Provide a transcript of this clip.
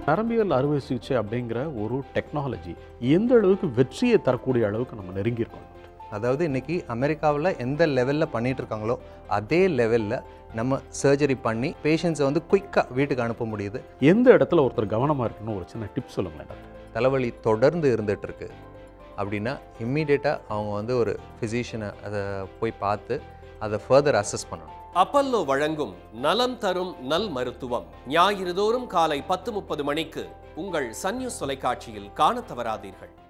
நரம்பியல் அறுவை சிகிச்சை அப்படிங்கிற ஒரு டெக்னாலஜி எந்த அளவுக்கு வெற்றியை தரக்கூடிய அளவுக்கு நம்ம நெருங்கியிருக்கோம் அதாவது இன்னைக்கு அமெரிக்காவில் எந்த லெவலில் பண்ணிட்டு இருக்காங்களோ அதே லெவலில் நம்ம சர்ஜரி பண்ணி பேஷண்ட்ஸை வந்து குயிக்காக வீட்டுக்கு அனுப்ப முடியுது எந்த இடத்துல ஒருத்தர் கவனமாக இருக்கணும் ஒரு சின்ன டிப் சொல்லுங்களேன் டாக்டர் தலைவலி தொடர்ந்து இருந்துட்டு இருக்கு அப்படின்னா இம்மீடியட்டாக அவங்க வந்து ஒரு ஃபிசிஷியனை அதை போய் பார்த்து அதை ஃபர்தர் அசஸ் பண்ணணும் அப்பல்லோ வழங்கும் நலம் தரும் நல் மருத்துவம் ஞாயிறு தோறும் காலை பத்து முப்பது மணிக்கு உங்கள் சன் நியூஸ் தொலைக்காட்சியில் காணத் தவறாதீர்கள்